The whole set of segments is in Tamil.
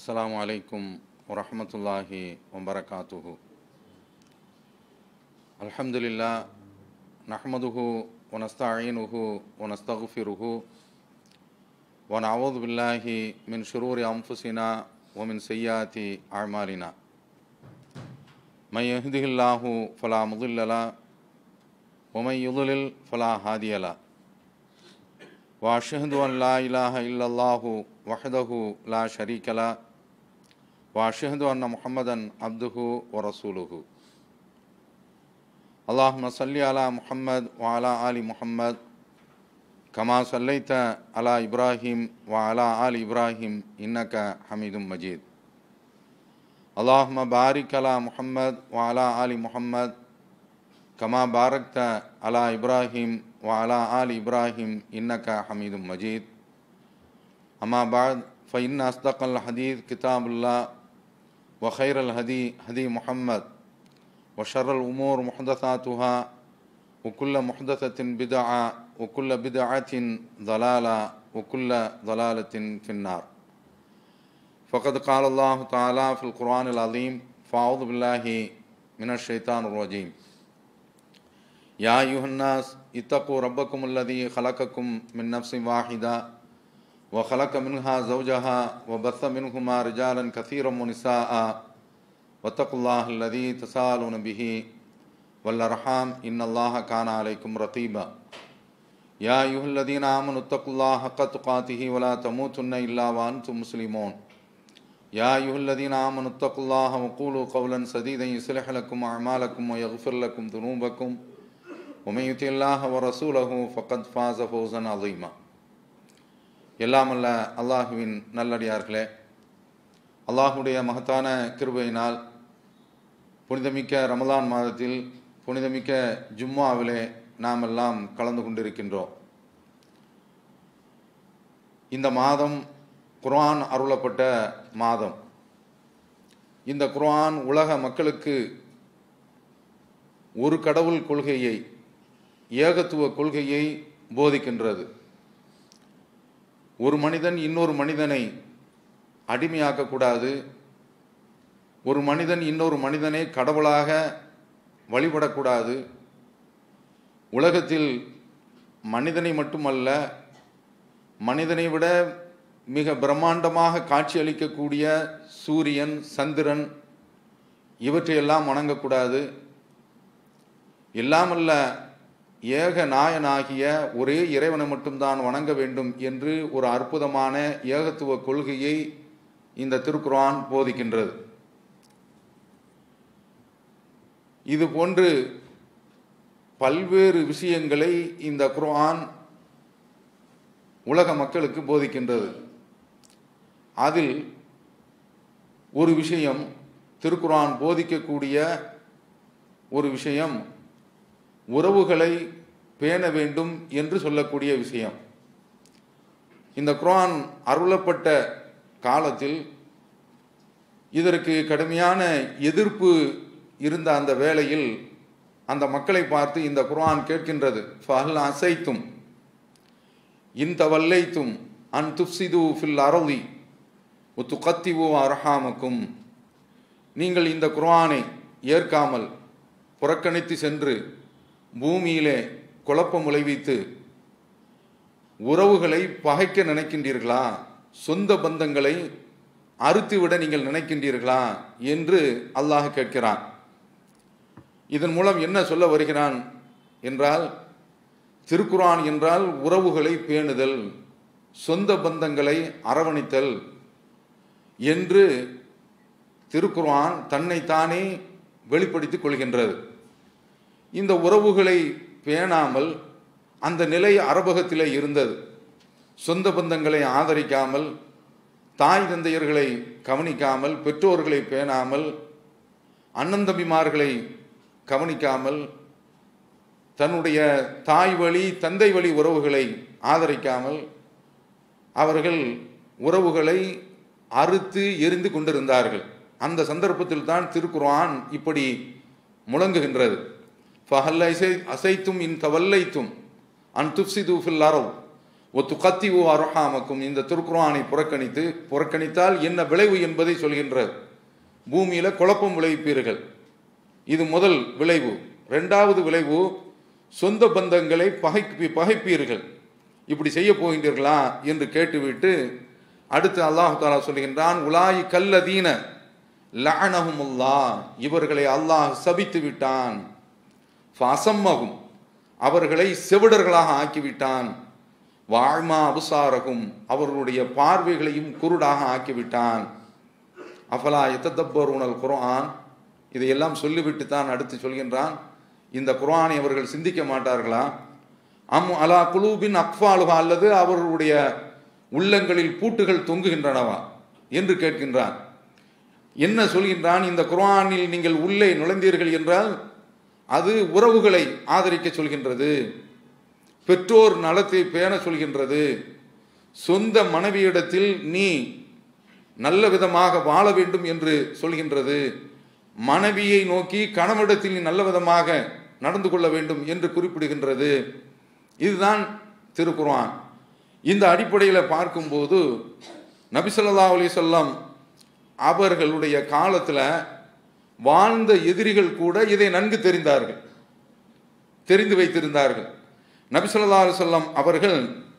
السلام عليكم ورحمة الله وبركاته الحمد لله نحمده ونستعينه ونستغفره ونعوذ بالله من شرور أنفسنا ومن سيئات أعمالنا من يهده الله فلا مضل له ومن يضلل فلا هادي له واشهد ان لا اله الا الله وحده لا شريك له واشهد ان محمدا عبده ورسوله اللهم صل على محمد وعلى ال محمد كما صليت على ابراهيم وعلى ال ابراهيم انك حميد مجيد اللهم بارك على محمد وعلى ال محمد كما باركت على ابراهيم وعلى ال ابراهيم انك حميد مجيد اما بعد فان اصدق الحديث كتاب الله وخير الهدي هدي محمد وشر الامور محدثاتها وكل محدثه بدعه وكل بدعه ضلاله وكل ضلاله في النار فقد قال الله تعالى في القرآن العظيم فأعوذ بالله من الشيطان الرجيم يا أيها الناس اتقوا ربكم الذي خلقكم من نفس واحدة وخلق منها زوجها وبث منهما رجالا كثيرا ونساء واتقوا الله الذي تساءلون به والأرحام إن الله كان عليكم رقيبا يا أيها الذين آمنوا اتقوا الله حق تقاته ولا تموتن إلا وأنتم مسلمون يا أيها الذين آمنوا اتقوا الله وقولوا قولا سديدا يصلح لكم أعمالكم ويغفر لكم ذنوبكم ومن يطع الله ورسوله فقد فاز فوزا عظيما எல்லாமல்ல அல்லாஹுவின் நல்லடியார்களே அல்லாஹுடைய மகத்தான கிருபையினால் புனிதமிக்க ரமலான் மாதத்தில் புனிதமிக்க ஜும்மாவிலே நாம் எல்லாம் கலந்து கொண்டிருக்கின்றோம் இந்த மாதம் குர்ஆன் அருளப்பட்ட மாதம் இந்த குர்ஆன் உலக மக்களுக்கு ஒரு கடவுள் கொள்கையை ஏகத்துவ கொள்கையை போதிக்கின்றது ஒரு மனிதன் இன்னொரு மனிதனை அடிமையாக்கக்கூடாது ஒரு மனிதன் இன்னொரு மனிதனை கடவுளாக வழிபடக்கூடாது உலகத்தில் மனிதனை மட்டுமல்ல மனிதனை விட மிக பிரம்மாண்டமாக காட்சியளிக்கக்கூடிய சூரியன் சந்திரன் இவற்றையெல்லாம் வணங்கக்கூடாது எல்லாமல்ல ஏக நாயனாகிய ஒரே இறைவனை மட்டும்தான் வணங்க வேண்டும் என்று ஒரு அற்புதமான ஏகத்துவ கொள்கையை இந்த திருக்குரான் போதிக்கின்றது இது போன்று பல்வேறு விஷயங்களை இந்த குர்ஆன் உலக மக்களுக்கு போதிக்கின்றது அதில் ஒரு விஷயம் திருக்குரான் போதிக்கக்கூடிய ஒரு விஷயம் உறவுகளை பேண வேண்டும் என்று சொல்லக்கூடிய விஷயம் இந்த குரான் அருளப்பட்ட காலத்தில் இதற்கு கடுமையான எதிர்ப்பு இருந்த அந்த வேளையில் அந்த மக்களை பார்த்து இந்த குரான் கேட்கின்றது ஃபஹல் அசைத்தும் இந்த வல்லைத்தும் அன் துப்சிது ஃபில் அருளி ஒத்து கத்திவு அரஹாமக்கும் நீங்கள் இந்த குர்ஆனை ஏற்காமல் புறக்கணித்து சென்று பூமியிலே குழப்பம் விளைவித்து உறவுகளை பகைக்க நினைக்கின்றீர்களா சொந்த பந்தங்களை அறுத்துவிட நீங்கள் நினைக்கின்றீர்களா என்று அல்லாஹ் கேட்கிறான் இதன் மூலம் என்ன சொல்ல வருகிறான் என்றால் திருக்குரான் என்றால் உறவுகளை பேணுதல் சொந்த பந்தங்களை அரவணைத்தல் என்று திருக்குர்ஆன் தன்னைத்தானே வெளிப்படுத்திக் கொள்கின்றது இந்த உறவுகளை பேணாமல் அந்த நிலை அரபகத்திலே இருந்தது சொந்த பந்தங்களை ஆதரிக்காமல் தாய் தந்தையர்களை கவனிக்காமல் பெற்றோர்களை பேணாமல் அண்ணந்தம்பிமார்களை கவனிக்காமல் தன்னுடைய தாய் வழி தந்தை வழி உறவுகளை ஆதரிக்காமல் அவர்கள் உறவுகளை அறுத்து எரிந்து கொண்டிருந்தார்கள் அந்த சந்தர்ப்பத்தில் தான் திருக்குர்ஆன் இப்படி முழங்குகின்றது ஃபஹல் அசை அசைத்தும் இன் தவல்லைத்தும் அன் துப்சிது ஃபில் அரவ் ஒத்து கத்தி ஓ அருஹாமக்கும் இந்த திருக்குர்ஆனை புறக்கணித்து புறக்கணித்தால் என்ன விளைவு என்பதை சொல்கின்றது பூமியில குழப்பம் விளைவிப்பீர்கள் இது முதல் விளைவு ரெண்டாவது விளைவு சொந்த பந்தங்களை பகை பகைப்பீர்கள் இப்படி செய்ய போகின்றீர்களா என்று கேட்டுவிட்டு அடுத்து அல்லாஹு தாலா சொல்கின்றான் உலாய் கல்லதீன லஅனஹுமுல்லா இவர்களை அல்லாஹ் சபித்து விட்டான் ஃபசம்மகும் அவர்களை செவிடர்களாக ஆக்கிவிட்டான் வாழ்மா அபுசாரகும் அவர்களுடைய பார்வைகளையும் குருடாக ஆக்கிவிட்டான் அஃபலா எத்தத்தப்பருணல் குர்ஆன் இதையெல்லாம் சொல்லிவிட்டு தான் அடுத்து சொல்கின்றான் இந்த குர்ஆனை அவர்கள் சிந்திக்க மாட்டார்களா அம் அலா குலூபின் அக்ஃபாலுகா அல்லது அவர்களுடைய உள்ளங்களில் பூட்டுகள் தொங்குகின்றனவா என்று கேட்கின்றான் என்ன சொல்கின்றான் இந்த குர்ஆனில் நீங்கள் உள்ளே நுழைந்தீர்கள் என்றால் அது உறவுகளை ஆதரிக்க சொல்கின்றது பெற்றோர் நலத்தை பேண சொல்கின்றது சொந்த மனைவியிடத்தில் நீ நல்ல விதமாக வாழ வேண்டும் என்று சொல்கின்றது மனைவியை நோக்கி கணவனிடத்தில் நீ நல்ல விதமாக நடந்து கொள்ள வேண்டும் என்று குறிப்பிடுகின்றது இதுதான் திருக்குர்ஆன் இந்த அடிப்படையில் பார்க்கும்போது நபிசல்லா அலி சொல்லம் அவர்களுடைய காலத்தில் வாழ்ந்த எதிரிகள் கூட இதை நன்கு தெரிந்தார்கள் தெரிந்து வைத்திருந்தார்கள் நபிசல்லா அலி சொல்லம் அவர்கள்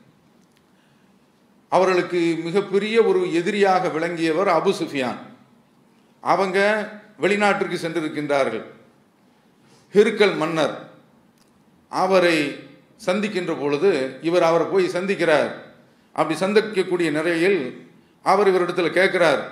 அவர்களுக்கு மிகப்பெரிய ஒரு எதிரியாக விளங்கியவர் அபு சுஃபியான் அவங்க வெளிநாட்டிற்கு சென்றிருக்கின்றார்கள் ஹிருக்கல் மன்னர் அவரை சந்திக்கின்ற பொழுது இவர் அவரை போய் சந்திக்கிறார் அப்படி சந்திக்கக்கூடிய நிலையில் அவர் இவரிடத்தில் கேட்கிறார்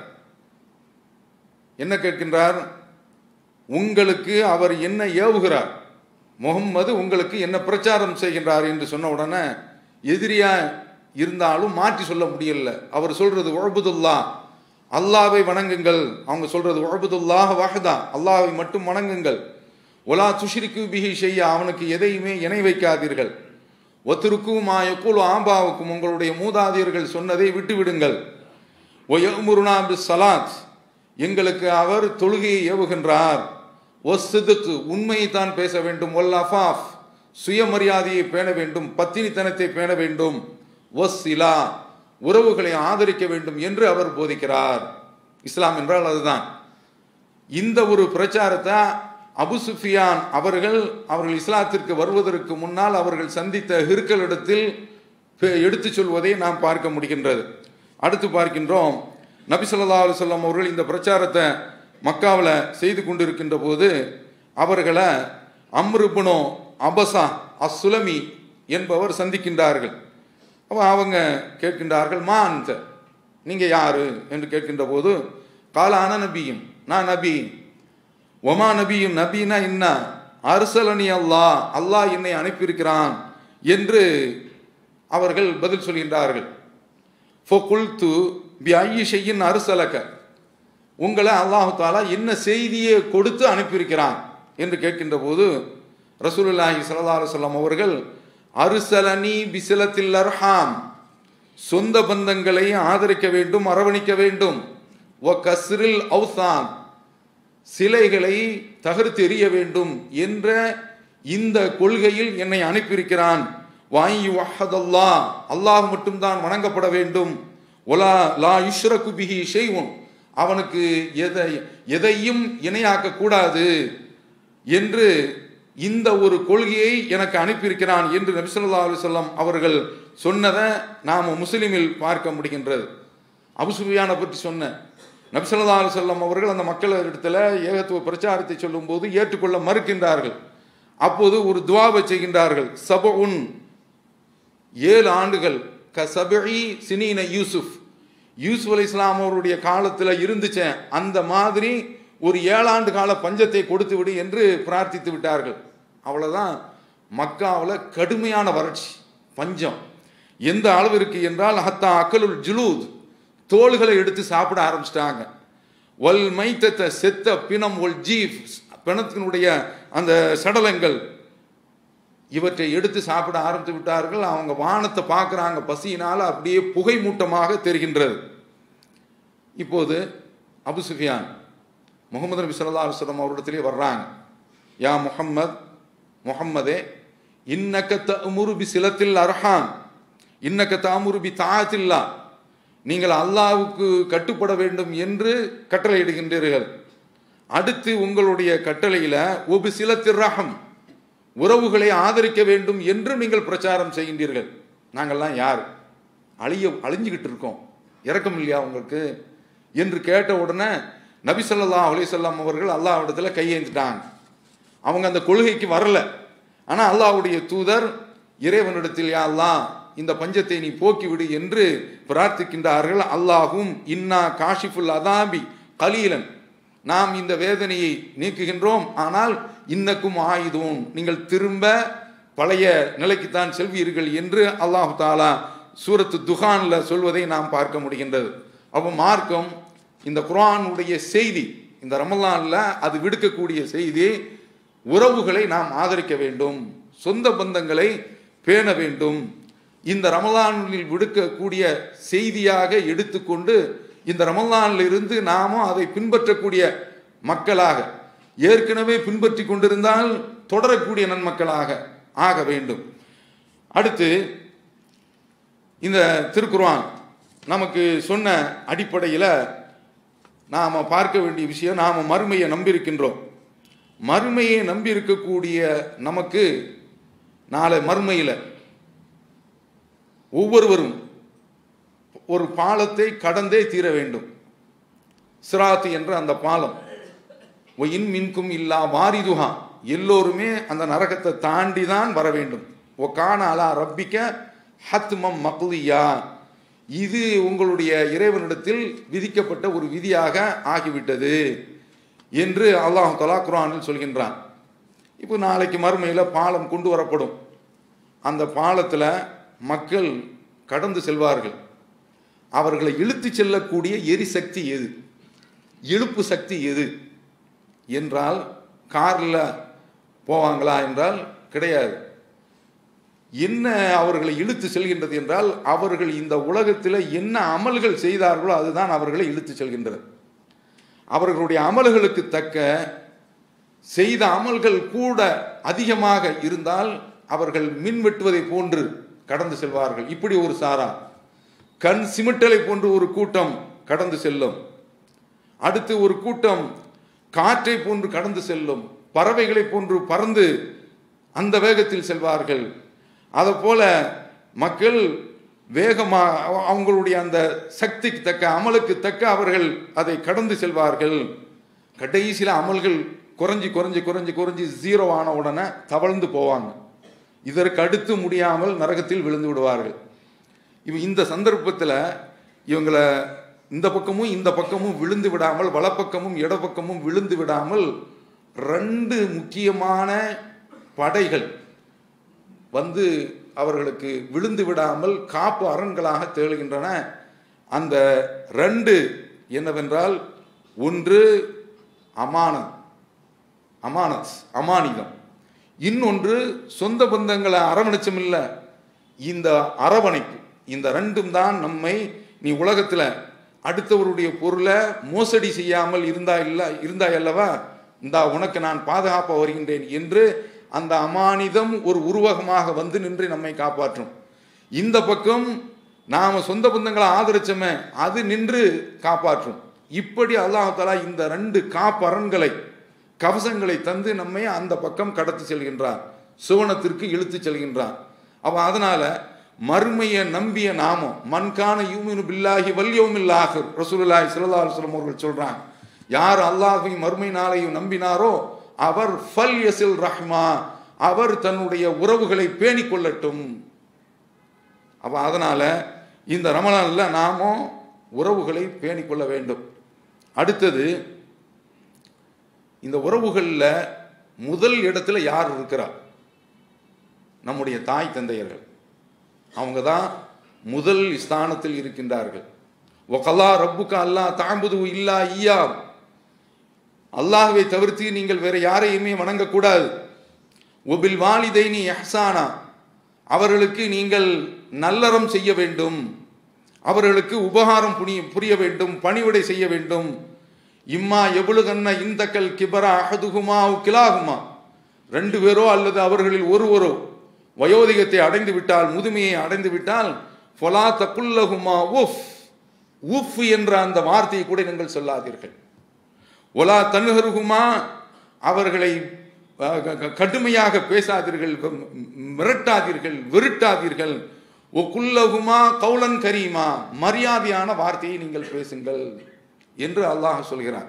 என்ன கேட்கின்றார் உங்களுக்கு அவர் என்ன ஏவுகிறார் முகம்மது உங்களுக்கு என்ன பிரச்சாரம் செய்கின்றார் என்று சொன்ன உடனே எதிரியா இருந்தாலும் மாற்றி சொல்ல முடியல அவர் சொல்றது உழபுதுல்லா அல்லாவை வணங்குங்கள் அவங்க சொல்றது உழபுதுல்லாஹ் வஹதா அல்லாவை மட்டும் வணங்குங்கள் ஒலா துஷிரிக்கு பிஹி செய்ய அவனுக்கு எதையுமே இணை வைக்காதீர்கள் ஒத்திருக்கும் மாயக்குழு ஆபாவுக்கும் உங்களுடைய மூதாதையர்கள் சொன்னதை விட்டுவிடுங்கள் ஒயமுருனா சலாத் எங்களுக்கு அவர் தொழுகையை ஏவுகின்றார் ஒஸ்துக்கு உண்மையை தான் பேச வேண்டும் ஒல் அஃபாஃப் சுயமரியாதையை பேண வேண்டும் பத்தினித்தனத்தை பேண வேண்டும் ஒஸ் இலா உறவுகளை ஆதரிக்க வேண்டும் என்று அவர் போதிக்கிறார் இஸ்லாம் என்றால் அதுதான் இந்த ஒரு பிரச்சாரத்தை அபு சுஃபியான் அவர்கள் அவர்கள் இஸ்லாத்திற்கு வருவதற்கு முன்னால் அவர்கள் சந்தித்த ஹிருக்களிடத்தில் எடுத்து சொல்வதை நாம் பார்க்க முடிகின்றது அடுத்து பார்க்கின்றோம் நபி சொல்லா அலுவலம் அவர்கள் இந்த பிரச்சாரத்தை மக்காவில் செய்து கொண்டிருக்கின்ற போது அவர்களை அம்ருபுனோ அபசா அசுலமி என்பவர் சந்திக்கின்றார்கள் அப்போ அவங்க கேட்கின்றார்கள் மா அந்த நீங்கள் யாரு என்று கேட்கின்ற போது காலான நபியும் நான் நபி ஒமா நபியும் நபினா என்ன அரசலனி அல்லாஹ் அல்லாஹ் என்னை அனுப்பியிருக்கிறான் என்று அவர்கள் பதில் சொல்கின்றார்கள் ஃபொகுல்து பி ஐயி செய்யின் அரசலக்க உங்களை அல்லாஹு தாலா என்ன செய்தியை கொடுத்து அனுப்பியிருக்கிறான் என்று கேட்கின்ற போது ரசூலுல்லாஹி சல்லா அலுவலம் அவர்கள் அருசலனி பிசிலத்தில் அர்ஹாம் சொந்த பந்தங்களை ஆதரிக்க வேண்டும் அரவணிக்க வேண்டும் ஒ கஸ்ரில் அவுசான் சிலைகளை தகர்த்து எறிய வேண்டும் என்ற இந்த கொள்கையில் என்னை அனுப்பியிருக்கிறான் வாயு வஹதல்லா அல்லாஹ் மட்டும்தான் வணங்கப்பட வேண்டும் ஒலா லா யுஷ்ரகு பிஹி ஷெய்வுன் அவனுக்கு எதை எதையும் இணையாக்க கூடாது என்று இந்த ஒரு கொள்கையை எனக்கு அனுப்பியிருக்கிறான் என்று நபிசல்லா அலுவலம் அவர்கள் சொன்னதை நாம் முஸ்லிமில் பார்க்க முடிகின்றது அபுசுபியான பற்றி சொன்ன நபிசல்லா அலுவலம் அவர்கள் அந்த மக்களிடத்தில் ஏகத்துவ பிரச்சாரத்தை சொல்லும்போது ஏற்றுக்கொள்ள மறுக்கின்றார்கள் அப்போது ஒரு துவாவை செய்கின்றார்கள் சப உன் ஏழு ஆண்டுகள் க சபி சினீன யூசுஃப் யூசுப் அலி இஸ்லாம் அவருடைய காலத்தில் இருந்துச்சேன் அந்த மாதிரி ஒரு ஏழாண்டு கால பஞ்சத்தை கொடுத்து விடு என்று பிரார்த்தித்து விட்டார்கள் அவ்வளோதான் மக்காவில் கடுமையான வறட்சி பஞ்சம் எந்த அளவிற்கு என்றால் ஹத்தா அக்கலுல் ஜுலூத் தோள்களை எடுத்து சாப்பிட ஆரம்பிச்சிட்டாங்க ஒல் மைத்தத்தை செத்த பிணம் ஒல் ஜீஃப் பிணத்தினுடைய அந்த சடலங்கள் இவற்றை எடுத்து சாப்பிட ஆரம்பித்து விட்டார்கள் அவங்க வானத்தை பார்க்குறாங்க பசியினால் அப்படியே புகை மூட்டமாக தெரிகின்றது இப்போது அபு சுஃபியான் முகமது நபி சொல்லா அலுவலம் அவரிடத்திலே வர்றாங்க யா முஹம்மத் முஹம்மதே இன்னக்க தமுரு பி சிலத்தில் அர்ஹான் இன்னக்க தாமுருபி தாத்தில்லா நீங்கள் அல்லாவுக்கு கட்டுப்பட வேண்டும் என்று கட்டளையிடுகின்றீர்கள் அடுத்து உங்களுடைய கட்டளையில ஒபு சில திரகம் உறவுகளை ஆதரிக்க வேண்டும் என்று நீங்கள் பிரச்சாரம் செய்கின்றீர்கள் நாங்கள்லாம் யார் அழிய அழிஞ்சுக்கிட்டு இருக்கோம் இறக்கம் இல்லையா உங்களுக்கு என்று கேட்ட உடனே நபி ஸல்லல்லாஹு அலைஹி வஸல்லம் அவர்கள் அல்லாஹ்விடத்தில் கையேந்திட்டாங்க அவங்க அந்த கொள்கைக்கு வரல ஆனால் அல்லாஹ்வுடைய தூதர் இறைவனிடத்தில் யா அல்லாஹ் இந்த பஞ்சத்தை நீ போக்கிவிடு என்று பிரார்த்திக்கின்றார்கள் அல்லாஹும் இன்னா காஷிஃபுல் அதாபி கலீலன் நாம் இந்த வேதனையை நீக்குகின்றோம் ஆனால் இன்னக்கும் ஆயுதம் நீங்கள் திரும்ப பழைய நிலைக்குத்தான் செல்வீர்கள் என்று அல்லாஹு தாலா சூரத்து துகான்ல சொல்வதை நாம் பார்க்க முடிகின்றது அப்போ மார்க்கம் இந்த குர்ஆனுடைய செய்தி இந்த ரமலான்ல அது விடுக்கக்கூடிய செய்தி உறவுகளை நாம் ஆதரிக்க வேண்டும் சொந்த பந்தங்களை பேண வேண்டும் இந்த ரமலானில் விடுக்கக்கூடிய செய்தியாக எடுத்துக்கொண்டு இந்த ரமலானில் இருந்து நாமும் அதை பின்பற்றக்கூடிய மக்களாக ஏற்கனவே பின்பற்றி கொண்டிருந்தால் தொடரக்கூடிய நன்மக்களாக ஆக வேண்டும் அடுத்து இந்த திருக்குர்ஆன் நமக்கு சொன்ன அடிப்படையில் நாம் பார்க்க வேண்டிய விஷயம் நாம் மறுமையை நம்பியிருக்கின்றோம் மறுமையை நம்பி இருக்கக்கூடிய நமக்கு நாளை மறுமையில் ஒவ்வொருவரும் ஒரு பாலத்தை கடந்தே தீர வேண்டும் சிராத்து என்ற அந்த பாலம் ஒயின் மின்கும் இல்லா வாரிதுஹா எல்லோருமே அந்த நரகத்தை தாண்டி தான் வர வேண்டும் ஒ கான அலா ரப்பிக்க ஹத்மம் மக்லியா இது உங்களுடைய இறைவனிடத்தில் விதிக்கப்பட்ட ஒரு விதியாக ஆகிவிட்டது என்று அல்லாஹ் தலா குரானில் சொல்கின்றான் இப்போ நாளைக்கு மறுமையில் பாலம் கொண்டு வரப்படும் அந்த பாலத்தில் மக்கள் கடந்து செல்வார்கள் அவர்களை இழுத்து செல்லக்கூடிய எரிசக்தி எது இழுப்பு சக்தி எது என்றால் காரில் போவாங்களா என்றால் கிடையாது என்ன அவர்களை இழுத்து செல்கின்றது என்றால் அவர்கள் இந்த உலகத்தில் என்ன அமல்கள் செய்தார்களோ அதுதான் அவர்களை இழுத்து செல்கின்றது அவர்களுடைய அமல்களுக்கு தக்க செய்த அமல்கள் கூட அதிகமாக இருந்தால் அவர்கள் மின் வெட்டுவதை போன்று கடந்து செல்வார்கள் இப்படி ஒரு சாரா கண் சிமிட்டலை போன்று ஒரு கூட்டம் கடந்து செல்லும் அடுத்து ஒரு கூட்டம் காற்றை போன்று கடந்து செல்லும் பறவைகளை போன்று பறந்து அந்த வேகத்தில் செல்வார்கள் அதை போல மக்கள் வேகமாக அவங்களுடைய அந்த சக்திக்கு தக்க அமலுக்கு தக்க அவர்கள் அதை கடந்து செல்வார்கள் கடைசியில் அமல்கள் குறைஞ்சி குறைஞ்சி குறைஞ்சி குறைஞ்சி ஜீரோ ஆன உடனே தவழ்ந்து போவாங்க இதற்கு அடுத்து முடியாமல் நரகத்தில் விழுந்து விடுவார்கள் இவ இந்த சந்தர்ப்பத்தில் இவங்களை இந்த பக்கமும் இந்த பக்கமும் விழுந்து விடாமல் வலப்பக்கமும் இடப்பக்கமும் விழுந்து விடாமல் ரெண்டு முக்கியமான படைகள் வந்து அவர்களுக்கு விழுந்து விடாமல் காப்பு அரண்களாக தேழுகின்றன அந்த ரெண்டு என்னவென்றால் ஒன்று அமானம் அமானஸ் அமானிதம் இன்னொன்று சொந்த பந்தங்களை அரவணைச்சம் இல்லை இந்த அரவணைப்பு இந்த ரெண்டும் தான் நம்மை நீ உலகத்தில் அடுத்தவருடைய பொருளை மோசடி செய்யாமல் இருந்தா இல்ல இருந்தாய் அல்லவா இந்தா உனக்கு நான் பாதுகாப்ப வருகின்றேன் என்று அந்த அமானிதம் ஒரு உருவகமாக வந்து நின்று நம்மை காப்பாற்றும் இந்த பக்கம் நாம சொந்த பந்தங்களை ஆதரிச்சோமே அது நின்று காப்பாற்றும் இப்படி அல்லாஹாலா இந்த ரெண்டு காப்பரன்களை கவசங்களை தந்து நம்மை அந்த பக்கம் கடத்தி செல்கின்றார் சுவனத்திற்கு இழுத்து செல்கின்றார் அப்ப அதனால மறுமையை நம்பிய நாமம் மண்கான யூமினு பில்லாஹி வல்யோமில்லாஹர் ரசூலுல்லாஹி ஸல்லல்லாஹு அலைஹி வஸல்லம் அவர்கள் சொல்றாங்க யார் அல்லாஹையும் மறுமை நாளையும் நம்பினாரோ அவர் ஃபல் யசில் ரஹ்மா அவர் தன்னுடைய உறவுகளை பேணிக் கொள்ளட்டும் அப்ப அதனால இந்த ரமலான்ல நாமும் உறவுகளை பேணிக் கொள்ள வேண்டும் அடுத்தது இந்த உறவுகளில் முதல் இடத்துல யார் இருக்கிறார் நம்முடைய தாய் தந்தையர்கள் அவங்க தான் முதல் ஸ்தானத்தில் இருக்கின்றார்கள் ஒகல்லா ரப்புக்கு அல்லா தாம்புது இல்லா ஐயா அல்லாஹ்வை தவிர்த்து நீங்கள் வேற யாரையுமே வணங்கக்கூடாது ஒபில் வாலிதைனி எஹ்சானா அவர்களுக்கு நீங்கள் நல்லறம் செய்ய வேண்டும் அவர்களுக்கு உபகாரம் புரிய புரிய வேண்டும் பணிவிடை செய்ய வேண்டும் இம்மா எவ்வளகன்ன இந்தக்கல் கிபரா அகதுகுமா கிலாகுமா ரெண்டு பேரோ அல்லது அவர்களில் ஒருவரோ வயோதிகத்தை அடைந்து விட்டால் முதுமையை அடைந்து விட்டால் ஃபொலா தக்குல்லகுமா உஃப் உஃப் என்ற அந்த வார்த்தையை கூட நீங்கள் சொல்லாதீர்கள் ஒலா தன்னுகருகுமா அவர்களை அஹ், க- க- கடுமையாக பேசாதீர்கள் ம், மிரட்டாதீர்கள் வெருட்டாதீர்கள் ஒ குல்லகுமா கௌலன் கரீமா மரியாதையான வார்த்தையை நீங்கள் பேசுங்கள் என்று அல்லாஹ் சொல்கிறார்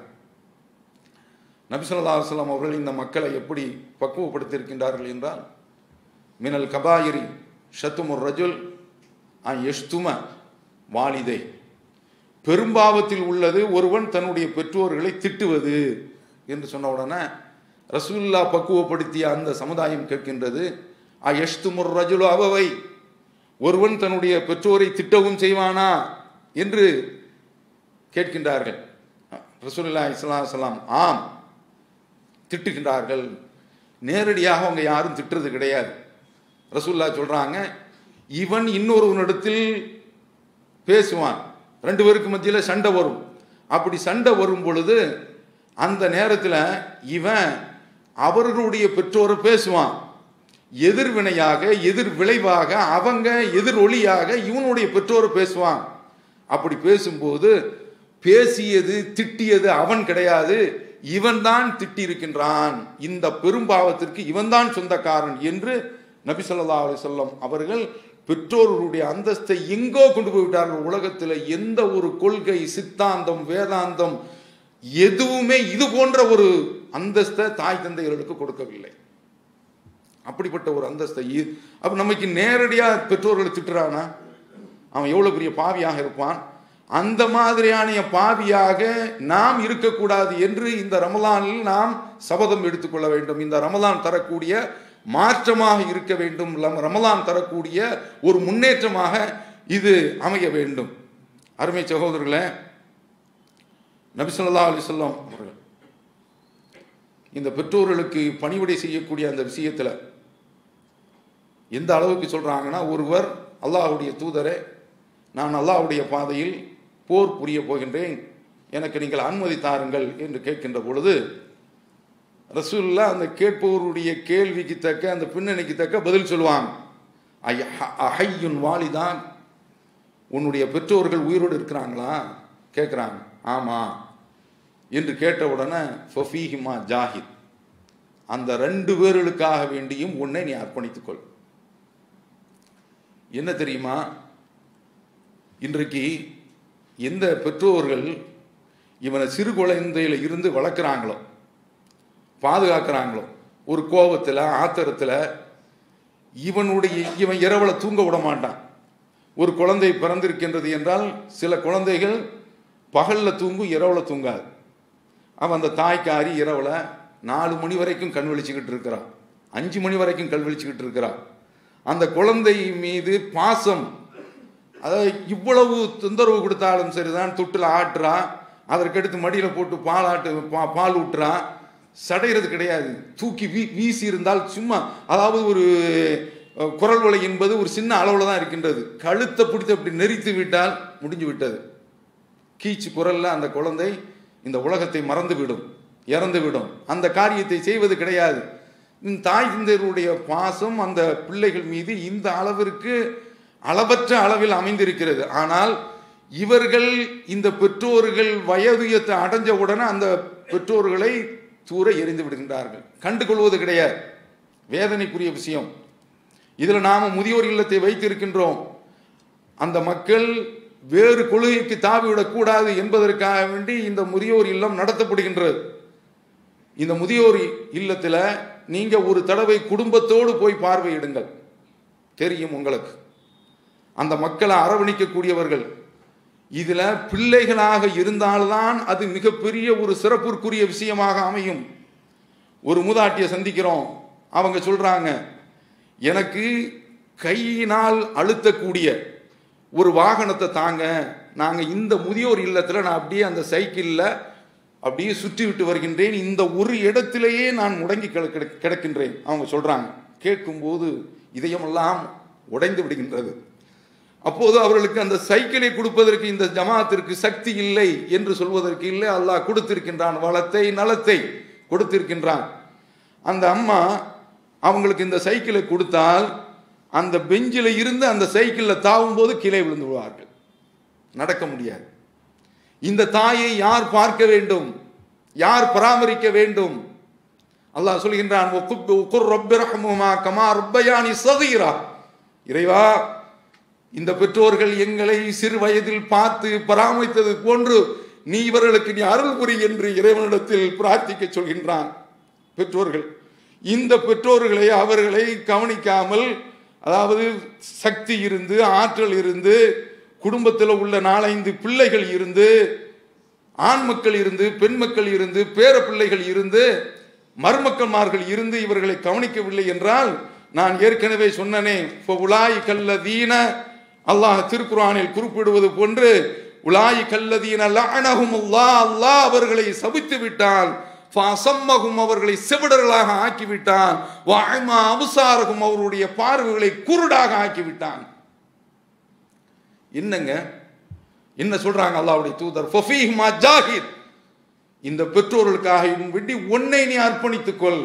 நபி ஸல்லல்லாஹு அலைஹி வஸல்லம் அவர்கள் இந்த மக்களை எப்படி பக்குவப்படுத்தியிருக்கின்றார்கள் என்றால் மினல் கபாயிரி ஷத்துமுர் ரஜுல் அ யஷ்தும வாலிதை பெரும்பாவத்தில் உள்ளது ஒருவன் தன்னுடைய பெற்றோர்களை திட்டுவது என்று சொன்ன உடனே ரசூல்லா பக்குவப்படுத்திய அந்த சமுதாயம் கேட்கின்றது அ யஷ்துமுர் ரஜுல் அவவை ஒருவன் தன்னுடைய பெற்றோரை திட்டவும் செய்வானா என்று கேட்கின்றார்கள் ரசூலுல்லாஹி ஸல்லல்லாஹு அலைஹி வஸல்லம் ஆம் திட்டுகின்றார்கள் நேரடியாக அவங்க யாரும் திட்டுறது கிடையாது ரசூல்லா சொல்றாங்க இவன் இன்னொருவனிடத்தில் பேசுவான் ரெண்டு பேருக்கு மத்தியில் சண்டை வரும் அப்படி சண்டை வரும் பொழுது அந்த நேரத்தில் இவன் அவர்களுடைய பெற்றோரை பேசுவான் எதிர்வினையாக எதிர் விளைவாக அவங்க எதிர் ஒளியாக இவனுடைய பெற்றோரை பேசுவான் அப்படி பேசும்போது பேசியது திட்டியது அவன் கிடையாது இவன்தான் திட்டி இருக்கின்றான் இந்த பெரும்பாவத்திற்கு இவன்தான் சொந்தக்காரன் என்று நபி ஸல்லல்லாஹு அலைஹி வஸல்லம் அவர்கள் பெற்றோர்களுடைய அந்தஸ்தை எங்கோ கொண்டு போய்விட்டார்கள் உலகத்தில் எந்த ஒரு கொள்கை சித்தாந்தம் வேதாந்தம் எதுவுமே இது போன்ற ஒரு அந்தஸ்தை தாய் தந்தையர்களுக்கு கொடுக்கவில்லை அப்படிப்பட்ட ஒரு அந்தஸ்தை இ- அப்ப நமக்கு நேரடியாக பெற்றோர்களை திட்டுறானா அவன் எவ்வளவு பெரிய பாவியாக இருப்பான் அந்த மாதிரியான பாவியாக நாம் இருக்கக்கூடாது என்று இந்த ரமலானில் நாம் சபதம் எடுத்துக்கொள்ள வேண்டும் இந்த ரமலான் தரக்கூடிய மாற்றமாக இருக்க வேண்டும் லம்- ரமலான் தரக்கூடிய ஒரு முன்னேற்றமாக இது அமைய வேண்டும் அருமை சகோதரர்களே நபி ஸல்லல்லாஹு அலைஹி வஸல்லம் அவர்கள் இந்த பெற்றோர்களுக்கு பணிவிடை செய்யக்கூடிய அந்த விஷயத்தில் எந்த அளவுக்கு சொல்றாங்கன்னா ஒருவர் அல்லாஹ்வுடைய தூதரே நான் அல்லாஹ்வுடைய பாதையில் போர் புரிய போகின்றேன் எனக்கு நீங்கள் அனுமதி தாருங்கள் என்று கேட்கின்ற பொழுது ரசூல்லா அந்த கேட்பவருடைய கேள்விக்கு தக்க அந்த பின்னணிக்கு தக்க பதில் சொல்லுவாங்க ஐய- அஹையுன் வாலிதான் உன்னுடைய பெற்றோர்கள் உயிரோடு இருக்கிறாங்களா கேட்குறாங்க ஆமாம் என்று கேட்ட உடனே ஃபஃபீஹிமா ஜாஹித் அந்த ரெண்டு பேர்களுக்காக வேண்டியும் உன்னை நீ அர்ப்பணித்துக்கொள் என்ன தெரியுமா இன்றைக்கு எந்த பெற்றோர்கள் இவனை சிறு குழந்தையில இருந்து வளர்க்குறாங்களோ பாதுகாக்கிறாங்களோ ஒரு கோபத்தில் ஆத்திரத்தில் இவனுடைய இவன் இரவலை தூங்க விட மாட்டான் ஒரு குழந்தை பிறந்திருக்கின்றது என்றால் சில குழந்தைகள் பகலில் தூங்கும் இரவில் தூங்காது அவன் அந்த தாய்க்காரி இரவில் நாலு மணி வரைக்கும் கண் விழிச்சுக்கிட்டு இருக்கிறான் அஞ்சு மணி வரைக்கும் கண் விழிச்சுக்கிட்டு இருக்கிறான் அந்த குழந்தை மீது பாசம் அதாவது இவ்வளவு தொந்தரவு கொடுத்தாலும் சரிதான் தொட்டில் ஆட்டுறா அதற்கடுத்து மடியில் போட்டு பால் ஆட்டு பா பால் ஊட்டுறா சடைகிறது கிடையாது தூக்கி வீ வீசி இருந்தால் சும்மா அதாவது ஒரு அஹ், குரல் வலை என்பது ஒரு சின்ன அளவில் தான் இருக்கின்றது கழுத்தை பிடித்து அப்படி நெரித்து விட்டால் முடிஞ்சு விட்டது கீச்சு குரல்ல அந்த குழந்தை இந்த உலகத்தை மறந்து விடும் இறந்து விடும் அந்த காரியத்தை செய்வது கிடையாது இந்த தாய் தந்தையருடைய பாசம் அந்த பிள்ளைகள் மீது இந்த அளவிற்கு அளவற்ற அளவில் அமைந்திருக்கிறது ஆனால் இவர்கள் இந்த பெற்றோர்கள் வயதுயத்தை அடைஞ்ச உடனே அந்த பெற்றோர்களை தூர எரிந்து விடுகின்றார்கள் கண்டுகொள்வது கிடையாது வேதனைக்குரிய விஷயம் இதில் நாம முதியோர் இல்லத்தை வைத்திருக்கின்றோம் அந்த மக்கள் வேறு கொள்கைக்கு தாவிவிடக்கூடாது என்பதற்காக வேண்டி இந்த முதியோர் இல்லம் நடத்தப்படுகின்றது இந்த முதியோர் இல்லத்தில் நீங்க ஒரு தடவை குடும்பத்தோடு போய் பார்வையிடுங்கள் தெரியும் உங்களுக்கு அந்த மக்களை அரவணைக்கக்கூடியவர்கள் இதுல பிள்ளைகளாக இருந்தால்தான் அது மிகப்பெரிய ஒரு சிறப்புக்குரிய விஷயமாக அமையும் ஒரு மூதாட்டியை சந்திக்கிறோம் அவங்க சொல்றாங்க எனக்கு கையினால் அழுத்தக்கூடிய ஒரு வாகனத்தை தாங்க நாங்கள் இந்த முதியோர் இல்லத்தில் நான் அப்படியே அந்த சைக்கிளில் அப்படியே சுற்றி விட்டு வருகின்றேன் இந்த ஒரு இடத்திலேயே நான் முடங்கி கிட- கிட- கிடக்கின்றேன் அவங்க சொல்றாங்க கேட்கும்போது இதயமெல்லாம் உடைந்து விடுகின்றது அப்போது அவர்களுக்கு அந்த சைக்கிளை கொடுப்பதற்கு இந்த ஜமாத்திற்கு சக்தி இல்லை என்று சொல்வதற்கு இல்லை அல்லாஹ் கொடுத்திருக்கின்றான் வளத்தை நலத்தை கொடுத்திருக்கின்றான் அந்த அம்மா அவங்களுக்கு இந்த சைக்கிளை கொடுத்தால் அந்த பெஞ்சில் இருந்து அந்த சைக்கிளில் தாவும் போது கீழே விழுந்து விடுவார்கள் நடக்க முடியாது இந்த தாயை யார் பார்க்க வேண்டும் யார் பராமரிக்க வேண்டும் அல்லாஹ் சொல்கின்றான் "வக்குப் உக்குர் ரப்பி ரஹ்முமா கமா ரப்பயானி சகீரா." இறைவா இந்த பெற்றோர்கள் எங்களை சிறு வயதில் பார்த்து பராமரித்தது போன்று நீ இவர்களுக்கு நீ அருள் புரி என்று இறைவனிடத்தில் பிரார்த்திக்க சொல்கின்றான் பெற்றோர்கள் இந்த பெற்றோர்களை அவர்களை கவனிக்காமல் அதாவது சக்தி இருந்து ஆற்றல் இருந்து குடும்பத்தில் உள்ள நாலைந்து பிள்ளைகள் இருந்து ஆண் மக்கள் இருந்து பெண் மக்கள் இருந்து பேர பிள்ளைகள் இருந்து மருமக்கள்மார்கள் இருந்து இவர்களை கவனிக்கவில்லை என்றால் நான் ஏற்கனவே சொன்னனே உலாய் கல்லதீன அல்லாஹ் திருக்குறானில் குறிப்பிடுவது போன்று உலாய் கல்லதீன லஅனஹும் அல்லாஹ் அல்லாஹ் அவர்களை சபித்து விட்டான் ஃபஅசம்மஹும் அவர்களை செவிடர்களாக ஆக்கிவிட்டான் வஅமா அபுசாரகும் அவருடைய பார்வைகளை குருடாக ஆக்கிவிட்டான் என்னங்க என்ன சொல்றாங்க அல்லாஹ்வுடைய தூதர் ஃபஃபீஹிமா ஜாஹித் இந்த பெற்றோர்களுக்காக இவன் வேண்டி உன்னை நீ அர்ப்பணித்துக் கொள்